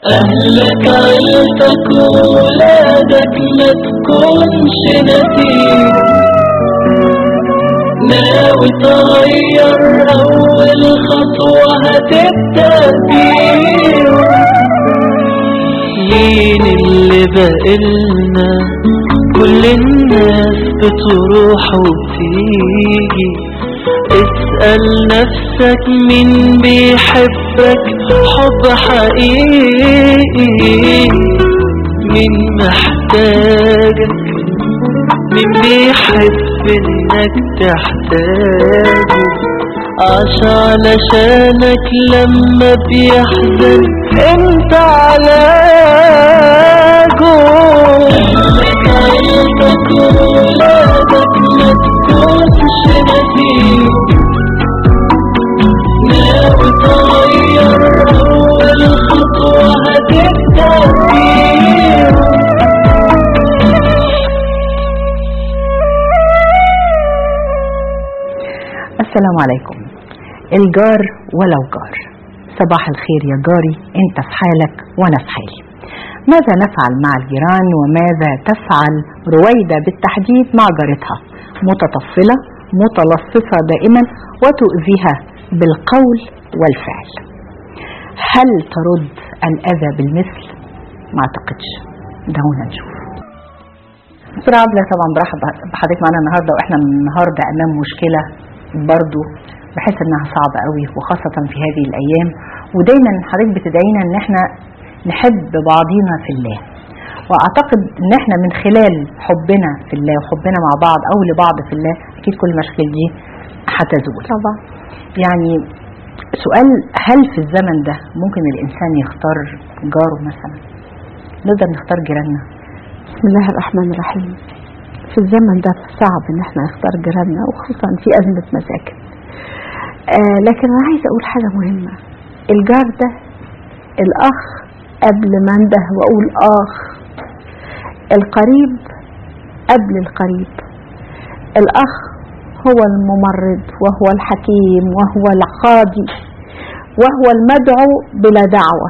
أهلك عيلتك وولادك ما تكونش نسيم ناوي تغير أول خطوة هتبدأ بيهم مين اللي بقلنا كل الناس بتروح وبتيجي اسأل نفسك مين بيحبك حب حقيقي مين محتاجك مين بيحب انك تحتاجه عاش علشانك لما بيحزن انت علاجه اهلك عيلتك وولادك ما تكونش نسيم ناوي تغير اول خطوة هتبدأ فيها السلام عليكم الجار ولو جار صباح الخير يا جاري انت في حالك وانا في حالي ماذا نفعل مع الجيران وماذا تفعل رويدة بالتحديد مع جارتها متطفلة متلصصة دائما وتؤذيها بالقول والفعل هل ترد الأذى بالمثل ما اعتقدش دعونا نشوف دكتورة عبلة طبعا برحب بحضرتك معانا النهارده واحنا النهارده امام مشكله برضو بحس انها صعبه قوي وخاصه في هذه الايام ودايما حضرتك بتدعينا ان احنا نحب بعضينا في الله واعتقد ان احنا من خلال حبنا في الله وحبنا مع بعض او لبعض في الله اكيد كل المشاكل دي هتزول طبعا يعني سؤال هل في الزمن ده ممكن الانسان يختار جاره مثلا نقدر نختار جيراننا بسم الله الرحمن الرحيم في الزمن ده صعب ان احنا نختار جيراننا وخصوصا في ازمه مساكن آه لكن انا عايزه اقول حاجه مهمه الجار ده الاخ قبل ما انده واقول اخ القريب قبل القريب الاخ هو الممرض وهو الحكيم وهو القاضي وهو المدعو بلا دعوه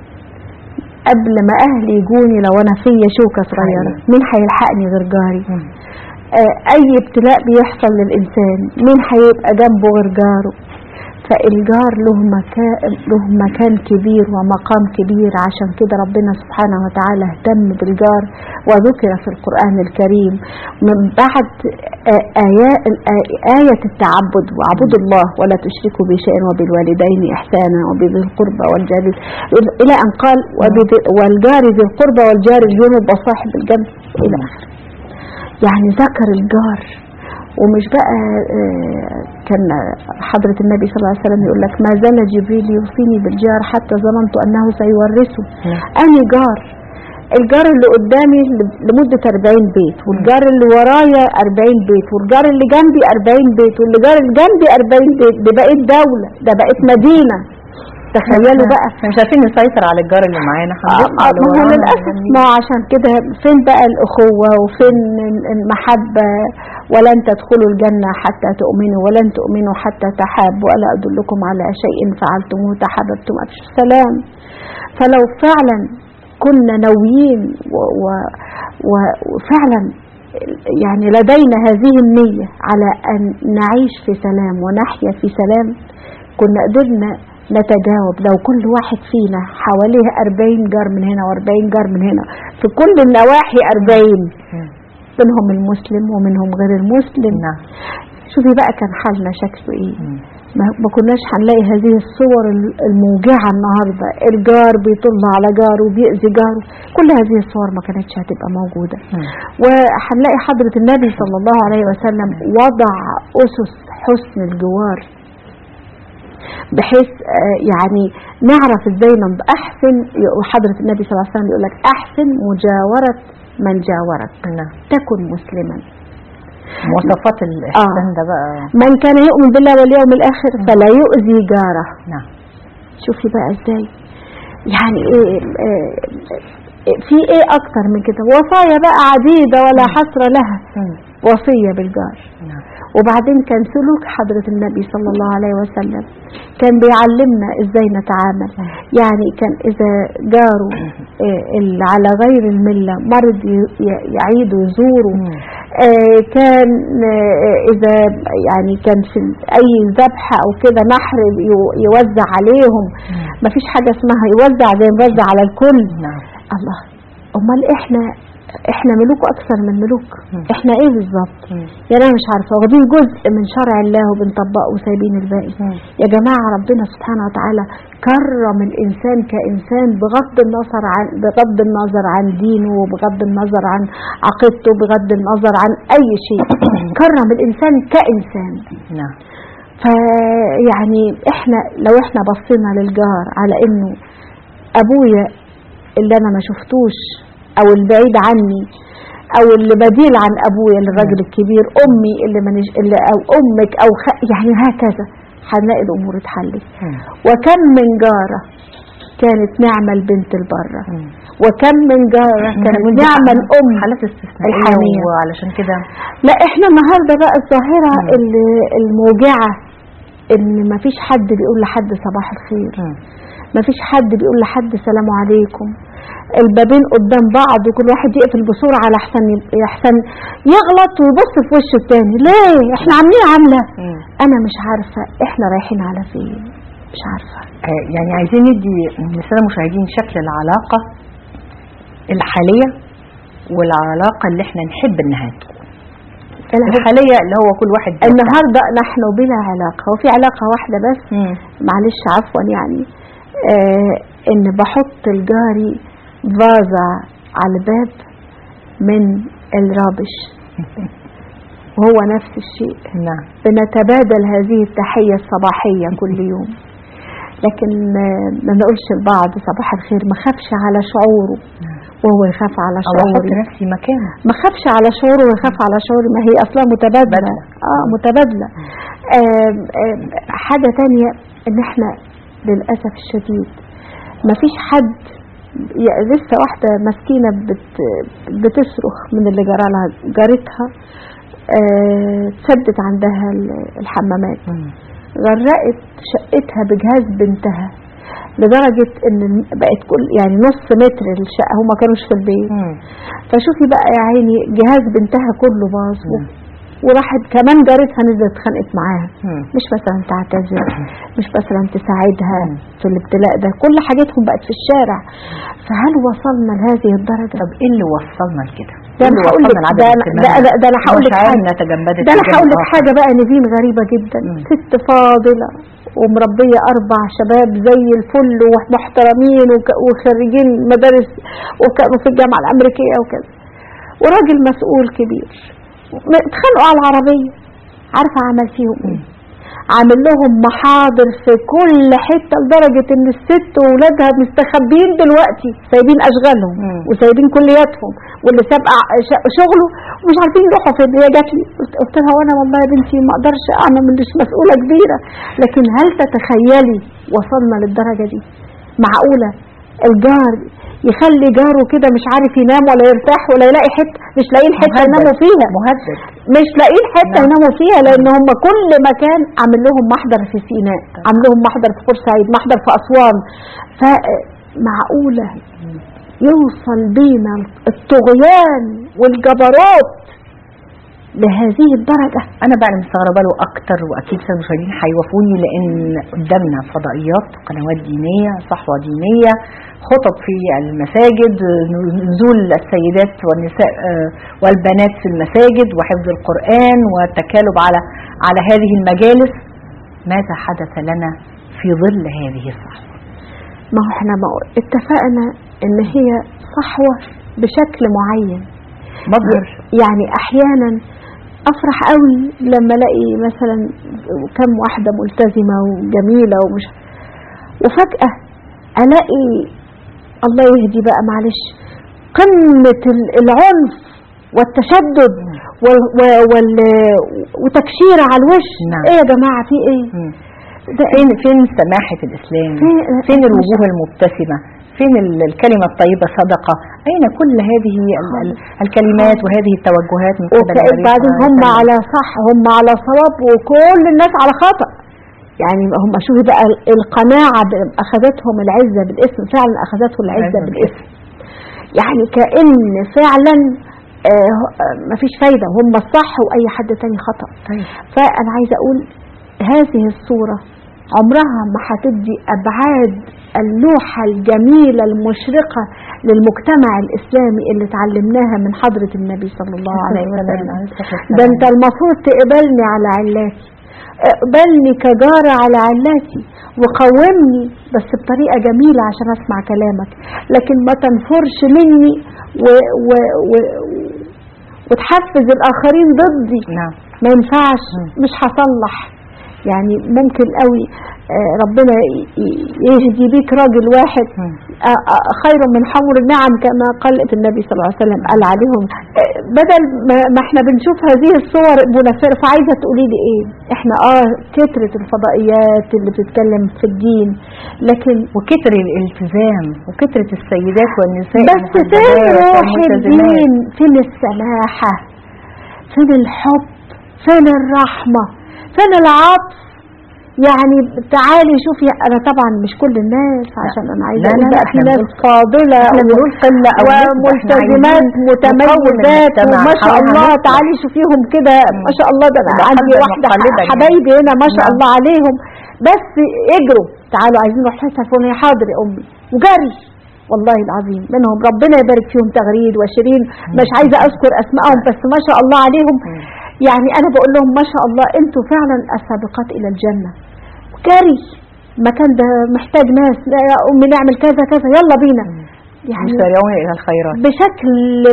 قبل ما اهلي يجوني لو انا فيا شوكه صغيره حقيقي. مين هيلحقني غير جاري آه، اي ابتلاء بيحصل للانسان مين هيبقى جنبه غير جاره فالجار له مكان له مكان كبير ومقام كبير عشان كده ربنا سبحانه وتعالى اهتم بالجار وذكر في القرآن الكريم من بعد آه، آيات آية التعبد واعبدوا الله ولا تشركوا بشيء وبالوالدين إحسانا وبذي القربى والجار إلى أن قال وبذي- والجار ذي القربى والجار الجنوب وصاحب الجنب إلى آخره يعني ذكر الجار ومش بقى آه، كان حضرة النبي صلى الله عليه وسلم يقول لك ما زال جبريل يوصيني بالجار حتى ظننت أنه سيورثه أني جار الجار اللي قدامي ل- لمدة 40 بيت والجار اللي ورايا 40 بيت والجار اللي جنبي 40 بيت واللي جار اللي جنبي 40 بيت ده بقت دولة ده بقت مدينة تخيلوا بقى احنا مش عارفين نسيطر على الجار اللي معانا آه، هنبص على ما هو ورانا للأسف ونعمل ما هو عشان كده فين بقى الأخوة وفين ال- المحبة ولن تدخلوا الجنة حتى تؤمنوا ولن تؤمنوا حتى تحابوا ولا أدلكم على شيء فعلتموه تحاببتم أفشوا السلام فلو فعلا كنا ناويين و- و- و- وفعلا يعني لدينا هذه النية على أن نعيش في سلام ونحيا في سلام كنا قدرنا نتجاوب لو كل واحد فينا حواليه 40 جار من هنا و40 جار من هنا في كل النواحي 40 منهم المسلم ومنهم غير المسلم نعم شوفي بقى كان حالنا شكله ايه مم. ما ما كناش هنلاقي هذه الصور ال- الموجعة النهاردة الجار بيطل على جاره وبيأذي جاره كل هذه الصور ما كانتش هتبقى موجودة مم. وهنلاقي حضرة النبي صلى الله عليه وسلم وضع أسس حسن الجوار بحيث آه، يعني نعرف ازاي من احسن وحضرة النبي صلى الله عليه وسلم يقول لك احسن مجاورة من جاورك نعم تكن مسلما مواصفات الإحسان ده بقى من كان يؤمن بالله واليوم الآخر فلا يؤذي جاره نعم شوفي بقى ازاي يعني ايه آه، آه، في ايه اكتر من كده وصايا بقى عديدة ولا حصر لها مم. وصية بالجار نعم وبعدين كان سلوك حضرة النبي صلى الله عليه وسلم كان بيعلمنا ازاي نتعامل يعني كان اذا جاره آه، اللي على غير الملة مرض ي- ي- يعيد ويزوره مم. آه، كان آه، اذا يعني كان في اي ذبح او كده نحر يو- يوزع عليهم مفيش حاجة اسمها يوزع زي ما يوزع على الكل نعم الله امال احنا احنا ملوك اكثر من ملوك مم. احنا ايه بالظبط مم. يعني انا مش عارفه واخدين جزء من شرع الله وبنطبقه وسايبين الباقي مم. يا جماعه ربنا سبحانه وتعالى كرم الانسان كانسان بغض النظر عن بغض النظر عن دينه وبغض النظر عن عقيدته بغض النظر عن اي شيء كرم الانسان كانسان نعم فيعني احنا لو احنا بصينا للجار على انه ابويا اللي انا ما شفتوش او البعيد عني او اللي بديل عن ابويا الراجل الكبير امي اللي, منج... اللي او امك او خ... يعني هكذا هنلاقي الامور اتحلت مم. وكم من جاره كانت نعمه البنت البره مم. وكم من جاره كانت ودي نعمه الام حالات استثنائية الحمية. وعلشان كده لا احنا النهارده بقى الظاهره مم. ال- الموجعه ان مفيش حد بيقول لحد صباح الخير مم. مفيش حد بيقول لحد سلام عليكم البابين قدام بعض وكل واحد يقفل بسرعه على احسن احسن يغلط ويبص في وشه التاني ليه احنا عاملين عامله مم. انا مش عارفه احنا رايحين على فين مش عارفه آه، يعني عايزين ندي للساده المشاهدين شكل العلاقه الحاليه والعلاقه اللي احنا نحب انها تكون الحاليه اللي هو كل واحد بيرتاح. النهارده نحن بلا علاقه وفي علاقه واحده بس مم. معلش عفوا يعني آه ان بحط لجاري فازة على الباب من الرابش وهو نفس الشيء نعم بنتبادل هذه التحية الصباحية كل يوم لكن آه، ما نقولش لبعض صباح الخير ما خافش على شعوره وهو يخاف على او احط شعوري نفسي مكانه ما خافش على شعوره ويخاف على شعوري ما هي اصلا متبادله بدلة. اه متبادله آم، آم، حاجه تانية ان احنا للاسف الشديد ما فيش حد يا- لسه واحده مسكينه بت بتصرخ من اللي جرى لها جارتها آه، تسدت عندها ال- الحمامات مم. غرقت شقتها بجهاز بنتها لدرجة ان بقت كل يعني نص متر الشقة هما كانوش في البيت مم. فشوفي بقى يا عيني جهاز بنتها كله باظ مم. وراحت كمان جارتها نزلت اتخانقت معاها مم. مش مثلا تعتذر مش مثلا تساعدها مم. في الابتلاء ده كل حاجاتهم بقت في الشارع فهل وصلنا لهذه الدرجة طب ايه اللي وصلنا لكده؟ ده إيه انا اللي هقول لك وصلنا لعدم ده أنا- اهتمامنا؟ ده أنا- ده انا هقول لك ومشاعرنا حاجه تجمدت ده انا تجاه هقول لك الآخر. حاجه بقى نيفين غريبه جدا مم. ست فاضله ومربيه اربع شباب زي الفل ومحترمين وك- وخريجين مدارس وكانوا في الجامعه الامريكيه وكذا وراجل مسؤول كبير م- اتخانقوا على العربيه عارفه عمل فيهم ايه عامل لهم محاضر في كل حته لدرجه ان الست واولادها مستخبيين دلوقتي سايبين اشغالهم مم. وسايبين كلياتهم واللي ساب ع- ش- شغله ومش عارفين يروحوا فين هي جات لي قلت قلت لها وانا والله يا بنتي ما اقدرش اعمل مش مسؤوله كبيره لكن هل تتخيلي وصلنا للدرجه دي معقوله الجار يخلي جاره كده مش عارف ينام ولا يرتاح ولا يلاقي حته مش لاقيين حته مهدد. يناموا فيها مهدد مش لاقيين حته نعم. يناموا فيها لان هم كل مكان عامل لهم محضر في سيناء عامل لهم محضر في بورسعيد محضر في اسوان فمعقوله يوصل بينا الطغيان والجبروت لهذه الدرجه انا بقى اللي مستغربه له اكتر واكيد الساده المشاهدين هيوافقوني لان قدامنا فضائيات قنوات دينيه صحوه دينيه خطب في المساجد نزول السيدات والنساء آه، والبنات في المساجد وحفظ القران والتكالب على على هذه المجالس ماذا حدث لنا في ظل هذه الصحوه ما هو احنا ما اتفقنا ان هي صحوه بشكل معين مظهر يعني احيانا افرح قوي لما الاقي مثلا كم واحده ملتزمه وجميله ومش وفجاه الاقي الله يهدي بقى معلش قمه ال- العنف والتشدد وال وال وال- وتكشير على الوش نعم. ايه يا جماعه في ايه مم. ده فين فين سماحه الاسلام فين- فين الوجوه المبتسمه فين ال- الكلمة الطيبة صدقة أين كل هذه ال- ال- الكلمات وهذه التوجهات من قبل وكأن النبي بعدين صلى الله هم عليه وسلم؟ على صح هم على صواب وكل الناس على خطأ يعني هم شوفي بقى ال- القناعة ب- أخذتهم العزة بالاسم فعلا أخذتهم العزة العزة بالاسم يعني كأن فعلا آه آه، مفيش فايدة هم الصح وأي حد تاني خطأ طيب فأنا عايزة أقول هذه الصورة عمرها ما هتدي أبعاد اللوحة الجميلة المشرقة للمجتمع الإسلامي اللي اتعلمناها من حضرة النبي صلى الله عليه وسلم ده انت المفروض تقبلني على علاتي اقبلني كجارة على علاتي وقومني بس بطريقة جميلة عشان اسمع كلامك لكن ما تنفرش مني و و و وتحفز الاخرين ضدي نعم ما ينفعش مم. مش هصلح يعني ممكن قوي آه، ربنا ي- ي- يهدي بيك راجل واحد مم. آه، آه، خير من حمر النعم كما قال النبي صلى الله عليه وسلم قال عليهم آه، بدل ما ما احنا بنشوف هذه الصور منفرة فعايزة تقولي لي ايه احنا اه كترة الفضائيات اللي بتتكلم في الدين لكن وكتر الالتزام وكترة السيدات والنساء بس فين المحجبات روح والملتزمات. الدين فين السماحة فين الحب فين الرحمة فين العطف يعني تعالي شوفي انا طبعا مش كل الناس عشان انا عايزه لا، اقول لا، بقى لا، في احنا ناس بنقول- فاضله احنا بنقول قلة أو نسبة، احنا وملتزمات عايزين متميزات نقوم المجتمع وما شاء حولها الله نسبة. تعالي شوفيهم كده ما شاء الله ده انا يبقى عندي قلبا واحده وقالبا يعني. حبايبي هنا ما شاء نعم. الله عليهم بس اجروا تعالوا عايزين نروح حته فلانيه حاضر يا امي وجري والله العظيم منهم ربنا يبارك فيهم تغريد وشيرين مش عايزه اذكر اسمائهم بس ما شاء الله عليهم يعني انا بقول لهم ما شاء الله انتوا فعلا السابقات الى الجنه جري المكان ده محتاج ناس لا يا امي نعمل كذا كذا يلا بينا يعني يسارعون إلى الخيرات بشكل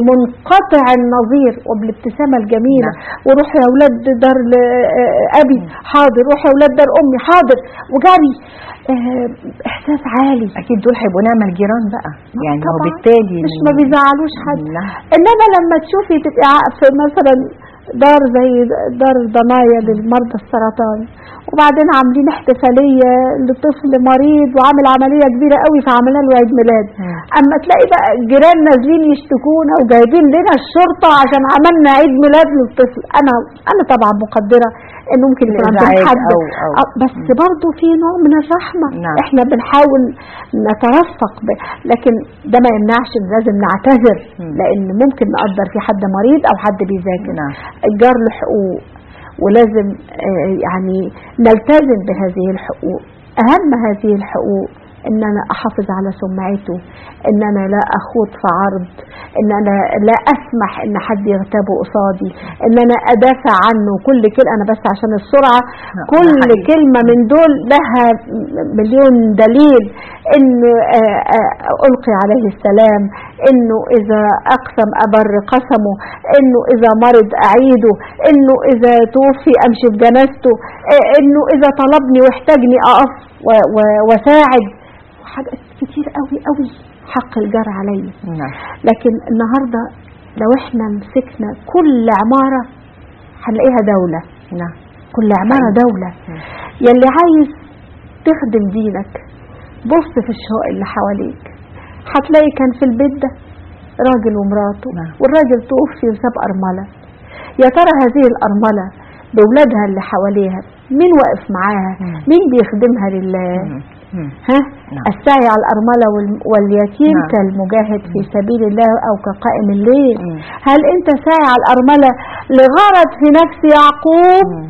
منقطع النظير وبالابتسامة الجميلة نعم. وروح يا أولاد دار ل- آه، أبي حاضر روح يا أولاد دار أمي حاضر وجري آه، إحساس عالي أكيد دول هيبقوا نعمة الجيران بقى يعني طبعاً. وبالتالي مش ما بيزعلوش حد نعم. انما لما تشوفي تبقي ع- في مثلا دار زي دار الضنايا للمرضى السرطان وبعدين عاملين احتفاليه لطفل مريض وعامل عمليه كبيره قوي فعملنا له عيد ميلاد مم. اما تلاقي بقى الجيران نازلين يشتكونا وجايبين لنا الشرطه عشان عملنا عيد ميلاد للطفل انا انا طبعا مقدره انه ممكن يكون عندهم الإزعاج حد أو- أو- آه، بس برضه في نوع من الرحمه نعم. احنا بنحاول نترفق ب... لكن ده ما يمنعش ان لازم نعتذر مم. لان ممكن نقدر في حد مريض او حد بيذاكر نعم. الجار له حقوق ولازم آه، يعني نلتزم بهذه الحقوق اهم هذه الحقوق ان انا احافظ على سمعته ان انا لا اخوض في عرض ان انا لا اسمح ان حد يغتابه قصادي ان انا ادافع عنه كل كلمه انا بس عشان السرعه نعم، كل ده حقيقي. كلمه من دول لها مليون دليل ان آه، آه، القي عليه السلام انه اذا اقسم ابر قسمه انه اذا مرض اعيده انه اذا توفي امشي في جنازته آه، انه اذا طلبني واحتاجني اقف و- و- واساعد حاجات كتير قوي قوي حق الجار عليا نعم لكن النهارده لو احنا مسكنا كل عماره هنلاقيها دوله نعم كل عماره حقيقي. دوله يلي عايز تخدم دينك بص في الشقق اللي حواليك هتلاقي كان في البيت ده راجل ومراته نعم. والراجل توفي وساب أرملة يا ترى هذه الأرملة بأولادها اللي حواليها مين واقف معاها مم. مين بيخدمها لله مم. مم. ها نعم. السعي على الأرملة وال- واليتيم نعم. كالمجاهد في سبيل الله أو كقائم الليل مم. هل أنت ساعي على الأرملة لغرض في نفس يعقوب مم.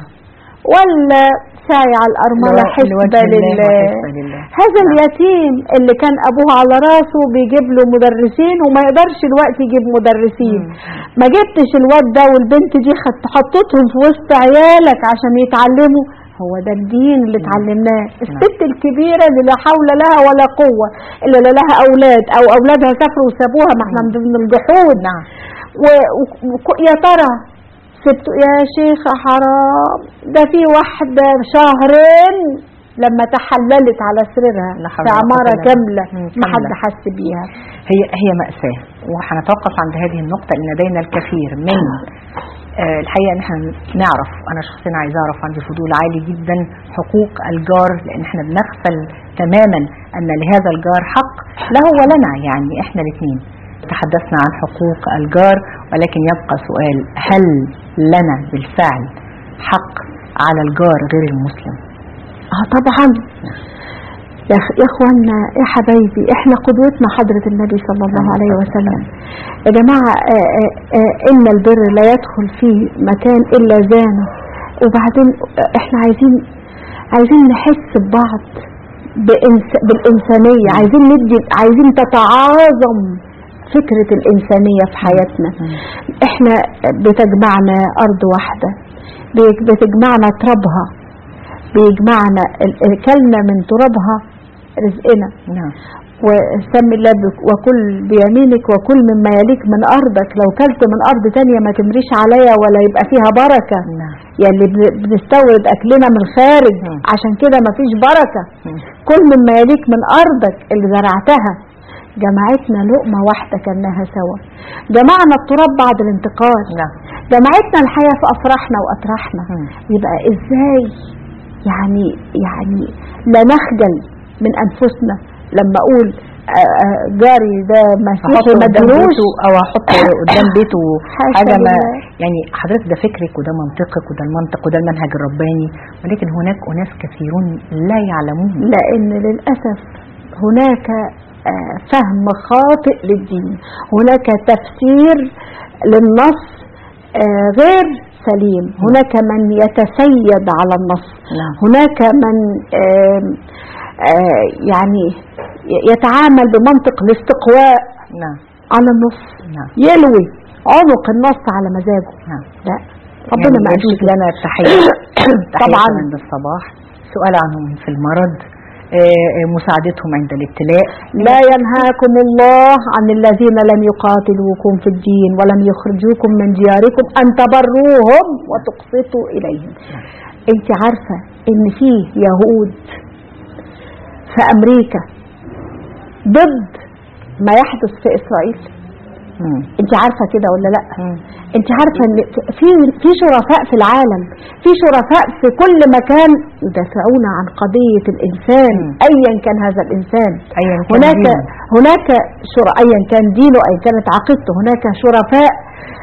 ولا ساعي على الأرملة لو- حسبة لوجه الله لله وحسبة لله. هذا نعم. اليتيم اللي كان أبوه على راسه بيجيب له مدرسين وما يقدرش الوقت يجيب مدرسين مم. ما جبتش الواد ده والبنت دي خدت حطيتهم في وسط عيالك عشان يتعلموا هو ده الدين اللي اتعلمناه الست الكبيرة اللي لا حول لها ولا قوة إلا لا لها أولاد أو أولادها سافروا وسابوها ما احنا من ضمن الجحود نعم و- و- يا ترى سبتوا يا شيخ حرام ده في واحدة شهرين لما تحللت على سريرها لا حول في ولا قوة عمارة إلا كاملة بالله. ما حد كاملة. حس بيها هي هي مأساة وهنتوقف عند هذه النقطة لأن لدينا الكثير من آه، الحقيقه ان احنا نعرف انا شخصيا عايزه اعرف عندي فضول عالي جدا حقوق الجار لان احنا بنغفل تماما ان لهذا الجار حق له ولنا يعني احنا الاثنين تحدثنا عن حقوق الجار ولكن يبقى سؤال هل لنا بالفعل حق على الجار غير المسلم اه طبعا يا أخ- يا اخوانا يا حبايبي احنا قدوتنا حضرة النبي صلى الله عليه وسلم يا جماعة آه، آه، آه، ان البر لا يدخل في مكان الا زانه وبعدين آه، احنا عايزين عايزين نحس ببعض بإنس بالإنسانية عايزين ندي عايزين تتعاظم فكرة الإنسانية في حياتنا احنا بتجمعنا أرض واحدة بيج- بتجمعنا ترابها بيجمعنا ال- كلنا من ترابها رزقنا نعم وسمي الله بك- وكل بيمينك وكل مما يليك من أرضك لو كلت من أرض تانية ما تمريش عليا ولا يبقى فيها بركة نعم يلي بن- بنستورد أكلنا من الخارج مم. عشان كده ما فيش بركة مم. كل مما يليك من أرضك اللي زرعتها جمعتنا لقمة واحدة كأنها سوا جمعنا التراب بعد الانتقال نعم جمعتنا الحياة في أفراحنا وأطراحنا مم. يبقى إزاي يعني يعني لا نخجل من أنفسنا لما أقول آه، آه، جاري ده مسيحي احطه قدام مدروش بيته او احطه قدام بيته حاشا حاجه ما لله. يعني حضرتك ده فكرك وده منطقك وده المنطق وده المنهج الرباني ولكن هناك اناس كثيرون لا يعلمون لأن للأسف هناك آه، فهم خاطئ للدين هناك تفسير للنص آه، غير سليم هناك من يتسيد على النص نعم. هناك من آم، آه، يعني ي- يتعامل بمنطق الاستقواء نعم على النص نعم يلوي عنق النص على مزاجه نعم لا ربنا ما يعني قالش يجوز لنا التحية طبعاً. تحية عند الصباح سؤال عنهم في المرض آه، آه، مساعدتهم عند الابتلاء لا ينهاكم الله عن الذين لم يقاتلوكم في الدين ولم يخرجوكم من دياركم أن تبروهم وتقسطوا إليهم انت عارفة ان فيه يهود في أمريكا ضد ما يحدث في إسرائيل مم. انت عارفة كده ولا لا مم. انت عارفة ان في في شرفاء في العالم في شرفاء في كل مكان يدافعون عن قضية الإنسان مم. أيا كان هذا الإنسان أيا كان هناك دينه. هناك شر أيا كان دينه أيا كانت عقيدته هناك شرفاء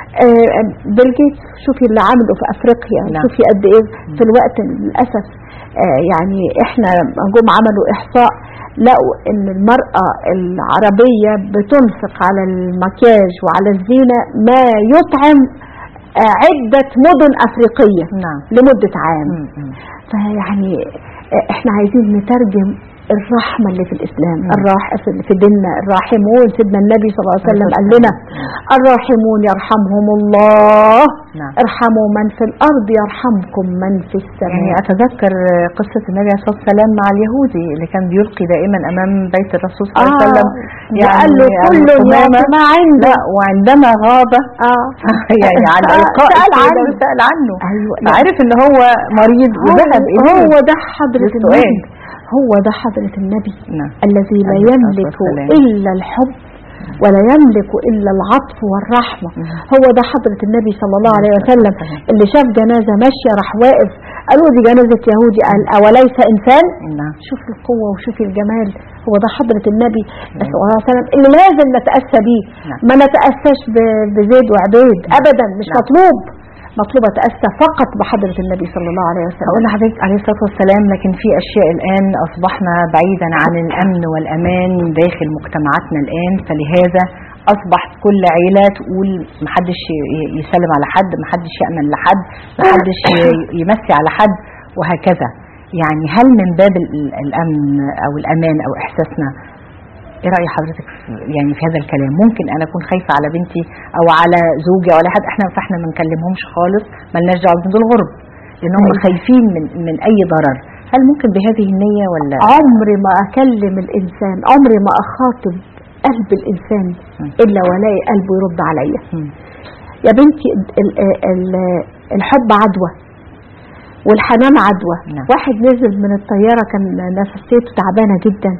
آه، بيل جيتس شوفي اللي عمله في أفريقيا نعم. شوفي قد إيه في الوقت للأسف آه، يعني إحنا جم عملوا إحصاء لقوا إن المرأة العربية بتنفق على المكياج وعلى الزينة ما يطعم آه، عدة مدن أفريقية نعم لمدة عام مم. مم. فيعني آه، احنا عايزين نترجم الرحمة اللي في الإسلام مم. الراح في في ديننا الراحمون سيدنا النبي صلى الله عليه وسلم قال لنا الراحمون يرحمهم الله نعم ارحموا من في الأرض يرحمكم من في يعني السماء أتذكر قصة النبي عليه الصلاة والسلام مع اليهودي اللي كان بيلقي دائما أمام بيت الرسول صلى الله عليه وسلم وقال له كل قمامة. ما عنده لا وعندما غاب اه يعني عن آه، إلقاء سأل الشيء عنه. ده سأل عنه ايوه فعرف ان هو مريض وذهب هو, إليه هو ده حضرة بالسؤال. النبي هو ده حضرة النبي نعم الذي لا عليه الصلاة يملك والسلام. إلا الحب ولا يملك إلا العطف والرحمة مم. هو ده حضرة النبي صلى الله عليه وسلم والسلام. اللي شاف جنازة ماشية راح واقف قالوا دي جنازة يهودي قال أوليس إنسان نعم شوف القوة وشوف الجمال هو ده حضرة النبي صلى الله عليه وسلم اللي لازم نتأسى بيه نعم. ما نتأساش ب- بزيد وعبيد أبدا مش نعم. مطلوب مطلوب أتأسى فقط بحضرة النبي صلى الله عليه وسلم أقول لحضرتك عليه الصلاة والسلام لكن في أشياء الآن أصبحنا بعيدا عن الأمن والأمان داخل مجتمعاتنا الآن فلهذا أصبحت كل عيلة تقول محدش ي- يسلم على حد محدش يأمن لحد محدش ي- يمسي على حد وهكذا يعني هل من باب ال- الأمن أو الأمان أو إحساسنا ايه رأي حضرتك في- يعني في هذا الكلام ممكن انا اكون خايفة على بنتي او على زوجي او على حد احنا فاحنا ما نكلمهمش خالص ملناش دعوه بهم دول غرب لان هم أيوة. خايفين من من اي ضرر هل ممكن بهذه النية ولا عمري ما أكلم الإنسان عمري ما أخاطب قلب الإنسان مم. إلا ولاقي قلبه يرد عليا مم. يا بنتي ال- ال- ال- الحب عدوى والحنان عدوى نعم. واحد نزل من الطيارة كان نفسيته تعبانة جدا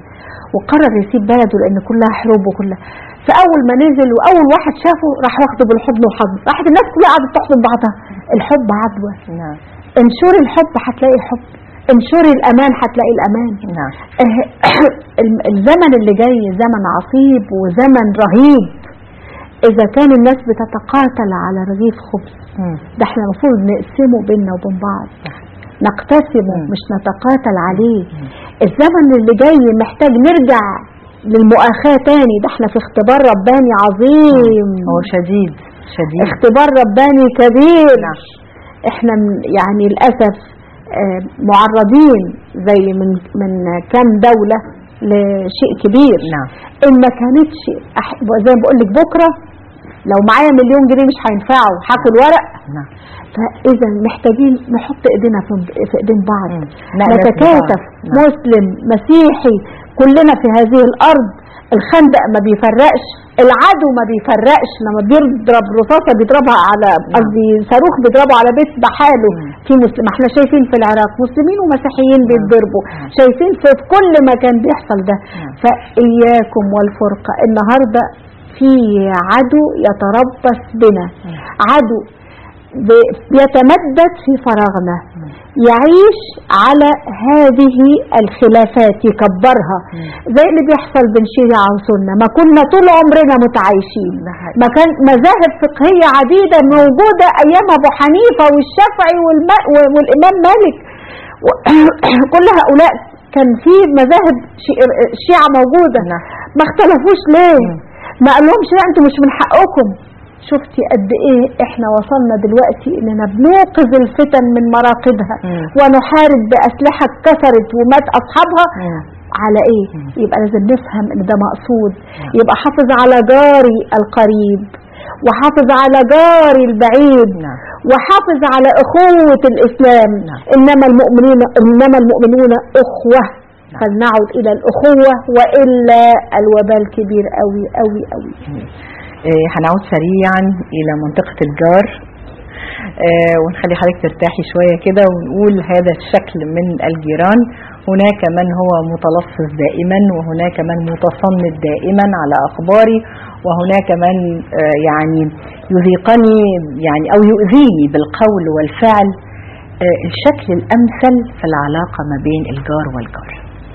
وقرر يسيب بلده لان كلها حروب وكلها فاول ما نزل واول واحد شافه راح واخده بالحضن وحضن راحت الناس كلها قعدت تحضن بعضها الحب عدوى نعم انشري الحب هتلاقي حب انشري الامان هتلاقي الامان نعم اه، الم- الزمن اللي جاي زمن عصيب وزمن رهيب اذا كان الناس بتتقاتل على رغيف خبز مم. ده احنا المفروض نقسمه بيننا وبين بعض نقتسمه مم. مش نتقاتل عليه الزمن اللي جاي محتاج نرجع للمؤاخاة تاني ده احنا في اختبار رباني عظيم هو شديد شديد اختبار رباني كبير نعم. احنا م- يعني للأسف آه، معرضين زي من من كام دولة لشيء كبير نعم ان ما كانتش أح- زي ما بقول لك بكره لو معايا مليون جنيه مش هينفعوا هاكل ورق نعم فاذا محتاجين نحط ايدينا في في ايدين بعض مم. نألف نتكاتف ببعض. نعم. مسلم مسيحي كلنا في هذه الارض الخندق ما بيفرقش العدو ما بيفرقش لما بيضرب رصاصه بيضربها على قصدي صاروخ بيضربه على بيت بحاله مم. في مسلم ما احنا شايفين في العراق مسلمين ومسيحيين بيتضربوا نعم. شايفين في في كل مكان بيحصل ده نعم. فاياكم والفرقه النهارده في عدو يتربص بنا عدو ب- بيتمدد في فراغنا يعيش على هذه الخلافات يكبرها زي اللي بيحصل بين شيعة وسنة ما كنا طول عمرنا متعايشين ده حقيقي. ما كان مذاهب فقهية عديدة موجودة أيام أبو حنيفة والشافعي والم- والإمام مالك و- كل هؤلاء كان في مذاهب شي- الشيعة موجودة نعم. ما اختلفوش ليه ما قالهمش لا انتوا مش من حقكم شفتي قد ايه احنا وصلنا دلوقتي اننا بنوقظ الفتن من مراقدها مم. ونحارب باسلحه اتكسرت ومات اصحابها مم. على ايه يبقى لازم نفهم ان ده مقصود يبقى حافظ على جاري القريب وحافظ على جاري البعيد نعم. وحافظ على اخوه الاسلام نعم. انما المؤمنين انما المؤمنون اخوه فلنعد الى الاخوه والا الوبال كبير قوي قوي قوي آه، هنعود سريعا إلى منطقة الجار آه، ونخلي حضرتك ترتاحي شوية كده ونقول هذا الشكل من الجيران هناك من هو متلصص دائما وهناك من متصنت دائما على أخباري وهناك من آه، يعني يذيقني يعني أو يؤذيني بالقول والفعل آه، الشكل الأمثل في العلاقة ما بين الجار والجار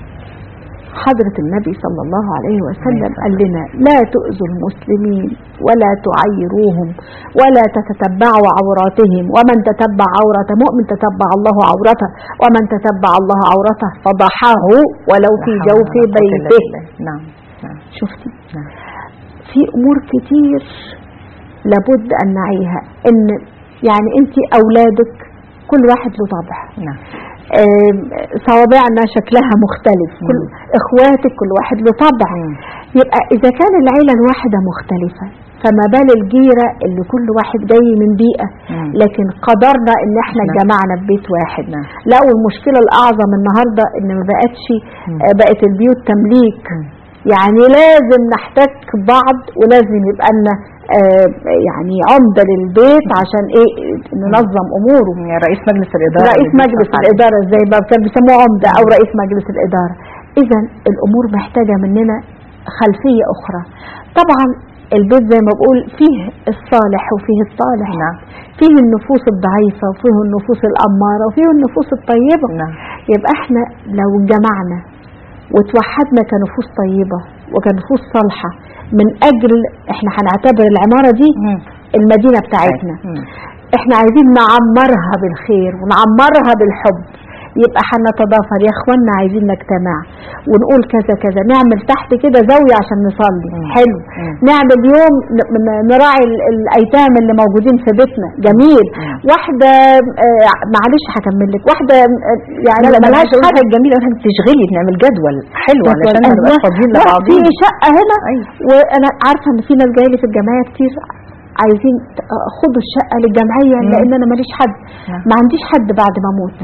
حضرة النبي صلى الله عليه وسلم قال لنا لا تؤذوا المسلمين ولا تعيروهم ولا تتتبعوا عوراتهم ومن تتبع عورة مؤمن تتبع الله عورته ومن تتبع الله عورته فضحه ولو في لا حول جوف ولا قوة إلا بيته بالله. نعم نعم شفتي نعم في امور كتير لابد ان نعيها ان يعني انت اولادك كل واحد له طبع نعم آم، صوابعنا شكلها مختلف كل اخواتك كل واحد له طبع مم. يبقى اذا كان العيله الواحده مختلفه فما بال الجيره اللي كل واحد جاي من بيئه مم. لكن قدرنا ان احنا نعم. اتجمعنا في بيت واحد نعم. لا والمشكله الاعظم النهارده ان ما بقتش آه، بقت البيوت تمليك يعني لازم نحتك بعض ولازم يبقى لنا آه، يعني عمده للبيت عشان ايه ننظم اموره يعني رئيس مجلس الإدارة رئيس اللي مجلس بيشرف عليه. الإدارة زي ما كان بيسموه عمدة أو رئيس مجلس الإدارة إذا الأمور محتاجة مننا خلفية أخرى طبعا البيت زي ما بقول فيه الصالح وفيه الطالح نعم. فيه النفوس الضعيفة وفيه النفوس الأمارة وفيه النفوس الطيبة نعم. يبقى احنا لو اتجمعنا وتوحدنا كنفوس طيبة وكنفوس صالحة من أجل احنا هنعتبر العمارة دي مم. المدينة بتاعتنا مم. احنا عايزين نعمرها بالخير ونعمرها بالحب يبقى هنتضافر يا اخوانا عايزين نجتمع ونقول كذا كذا نعمل تحت كده زاوية عشان نصلي مم. حلو مم. نعمل يوم ن- ن- نراعي ال- الايتام اللي موجودين في بيتنا جميل مم. واحدة آه، معلش هكمل لك واحدة آه، يعني لا لا ملهاش ملهاش حد حاجة جميلة انك تشغلي نعمل جدول حلو علشان ما نبقاش فاضيين لا، لبعضين في شقة هنا أيوة. وانا عارفة ان في ناس جاية لي في الجمعية كتير عايزين ت- خدوا الشقة للجمعية مم. لان انا ماليش حد نعم. ما عنديش حد بعد ما اموت نعم.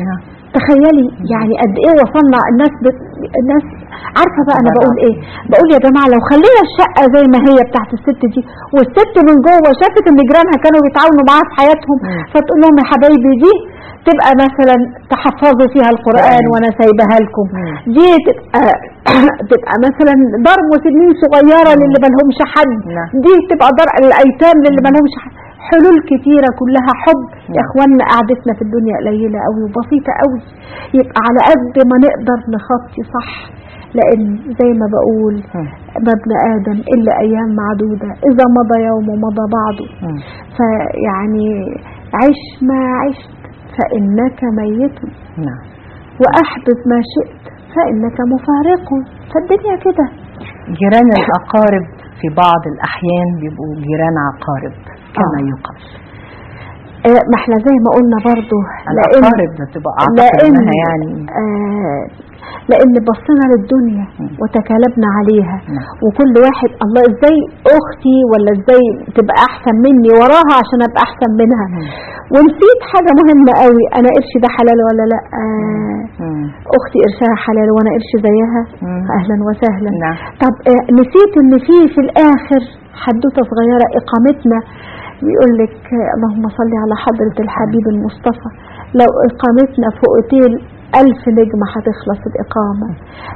تخيلي يعني قد ايه وصلنا الناس بت... الناس عارفه بقى انا بقول ايه بقول يا جماعه لو خلينا الشقه زي ما هي بتاعت الست دي والست من جوه شافت ان جيرانها كانوا بيتعاونوا معاها في حياتهم مم. فتقول لهم يا حبايبي دي تبقى مثلا تحفظوا فيها القران مم. وانا سايبها لكم مم. دي تبقى تبقى مثلا دار مسنين صغيره للي مالهمش حد نعم. دي تبقى دار الايتام للي مالهمش حد حلول كتيرة كلها حب يا نعم. اخوانا قعدتنا في الدنيا قليلة قوي وبسيطة قوي يبقى على قد ما نقدر نخطي صح لان زي ما بقول مم. ما ابن ادم الا ايام معدودة اذا مضى يوم ومضى بعده مم. فيعني عش ما عشت فانك ميت نعم واحبب ما شئت فانك مفارق فالدنيا كده جيران الأقارب في بعض الأحيان بيبقوا جيران عقارب كما آه. يقال آه، ما احنا زي ما قلنا برضو لان الأقارب ده تبقى أعتقد لان إنها يعني آه لان بصينا للدنيا مم. وتكالبنا عليها نعم. وكل واحد الله ازاي اختي ولا ازاي تبقى احسن مني وراها عشان ابقى احسن منها مم. ونسيت حاجه مهمه قوي انا قرشي ده حلال ولا لا آه مم. اختي قرشها حلال وانا قرش زيها مم. اهلا وسهلا نعم. طب آه نسيت ان في في الاخر حدوته صغيره اقامتنا بيقول لك آه، اللهم صل على حضره الحبيب المصطفى لو اقامتنا في اوتيل ألف نجمة هتخلص الإقامة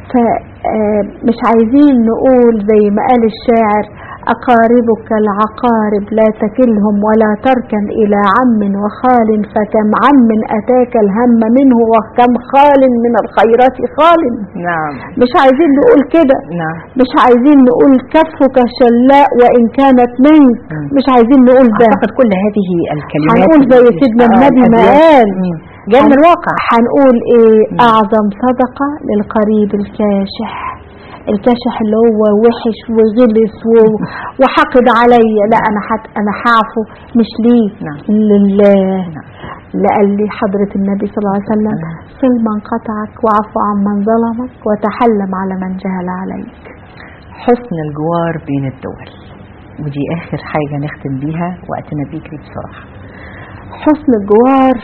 فمش عايزين نقول زي ما قال الشاعر أقاربك العقارب لا تكلهم ولا تركن إلى عم وخال فكم عم أتاك الهم منه وكم خال من الخيرات خال نعم مش عايزين نقول كده نعم مش عايزين نقول كفك شلاء وإن كانت منك مم. مش عايزين نقول ده أعتقد كل هذه الكلمات هنقول زي اللي- سيدنا آه، النبي ما الأديان. قال مم. جاي من الواقع هنقول ايه مم. اعظم صدقة للقريب الكاشح الكاشح اللي هو وحش وغلس و... وحقد عليا لا انا حت... انا هعفو مش ليه نعم. لله نعم. اللي قال لي حضرة النبي صلى الله عليه وسلم نعم. صل من قطعك واعف عن من ظلمك وتحلم على من جهل عليك حسن الجوار بين الدول ودي آخر حاجة نختم بيها وقتنا بيجري بسرعة حسن الجوار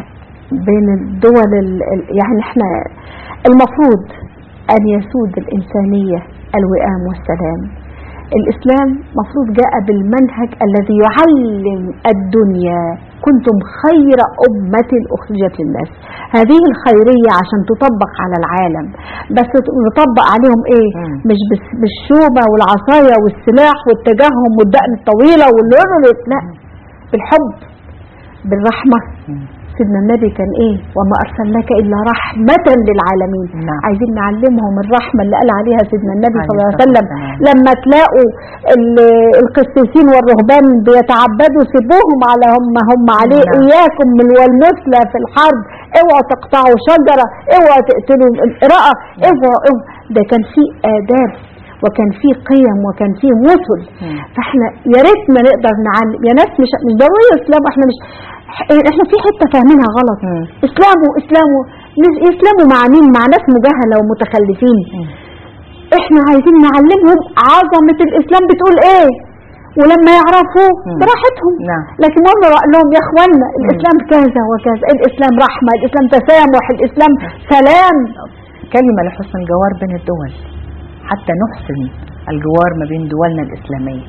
بين الدول ال... ال- يعني احنا المفروض أن يسود الإنسانية الوئام والسلام الإسلام مفروض جاء بالمنهج الذي يعلم الدنيا كنتم خير أمة أخرجت للناس هذه الخيرية عشان تطبق على العالم بس نطبق عليهم إيه مم. مش بس بالشومة والعصاية والسلاح والتجهم والدقن الطويلة واللون لا بالحب بالرحمة مم. سيدنا النبي كان ايه وما ارسلناك الا رحمة للعالمين نعم. عايزين نعلمهم الرحمة اللي قال عليها سيدنا النبي عليه صلى الله عليه الصلاة وسلم والسلام. لما تلاقوا ال- القسيسين والرهبان بيتعبدوا سيبوهم على هم هم عليه نعم. اياكم من والمثلى في الحرب اوعوا تقطعوا شجرة اوعوا تقتلوا امرأة اوعوا اوعوا ده كان فيه آداب وكان فيه قيم وكان فيه مثل مم. فاحنا يا ريتنا نقدر نعلم يا ناس مش مش ضروري اسلام احنا مش احنا في حته فاهمينها غلط مم. اسلامه اسلامه مش- اسلامه مع مين مع ناس مجهله ومتخلفين مم. احنا عايزين نعلمهم عظمه الاسلام بتقول ايه ولما يعرفوه مم. براحتهم نعم. لكن مره اقول لهم يا اخوانا الاسلام كذا وكذا الاسلام رحمه الاسلام تسامح الاسلام سلام كلمة لحسن الجوار بين الدول حتى نحسن الجوار ما بين دولنا الإسلامية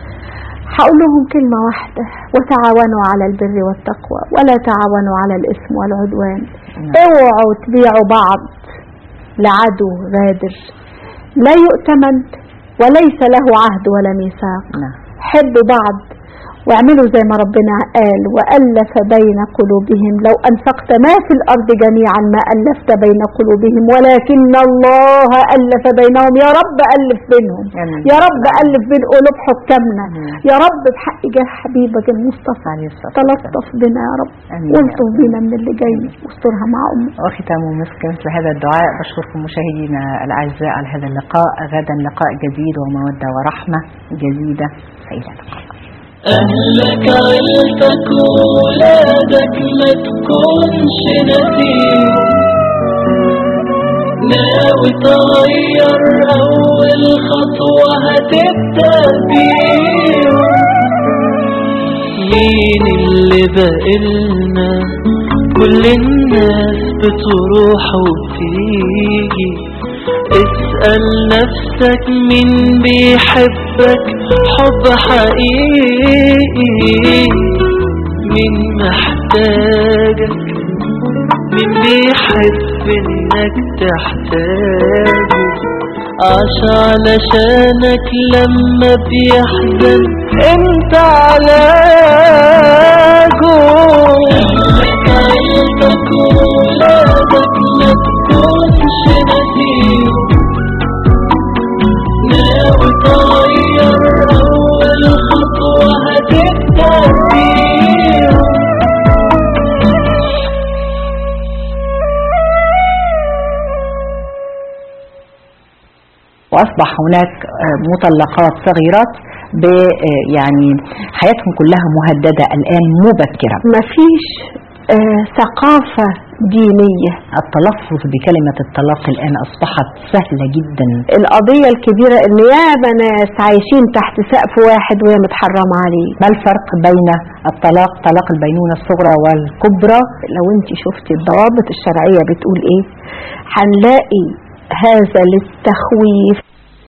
هقول لهم كلمة واحدة وتعاونوا على البر والتقوى ولا تعاونوا على الإثم والعدوان نعم. اوعوا تبيعوا بعض لعدو غادر لا يؤتمن وليس له عهد ولا ميثاق نعم حبوا بعض واعملوا زي ما ربنا قال وألف بين قلوبهم لو أنفقت ما في الأرض جميعا ما ألفت بين قلوبهم ولكن الله ألف بينهم يا رب ألف بينهم آمين. يا رب ألف بين قلوب حكامنا مم. يا رب بحق جاه حبيبك المصطفى عليه الصلاة والسلام تلطف بنا يا رب آمين يا والطف رب. بينا من اللي جاي واسترها مع أمك وختام مسك مثل هذا الدعاء بشكركم مشاهدينا الأعزاء على هذا اللقاء غدا لقاء جديد ومودة ورحمة جديدة فإلى اللقاء أهلك عيلتك ولادك ما تكونش نسيم ناوي تغير أول خطوة هتبدأ بيهم مين اللي بقلنا كل الناس ناس بتروح وتيجي اسأل نفسك مين بيحبك حب حقيقي مين محتاجك مين بيحب انك تحتاجه عاش علشانك لما بيحزن انت علاجه اهلك عيلتك وولادك ما تكونش نسيم ناوي تغير اول خطوة هتبدأ بيهم واصبح هناك آه، مطلقات صغيرات ب آه، يعني حياتهم كلها مهدده الان مبكرا مفيش آه ثقافة دينية التلفظ بكلمه الطلاق الان اصبحت سهله جدا القضية الكبيرة ان ياما ناس عايشين تحت سقف واحد وهي متحرمة عليه ما الفرق بين الطلاق طلاق البينونه الصغرى والكبرى لو انت شفتي الضوابط الشرعية بتقول ايه هنلاقي هذا للتخويف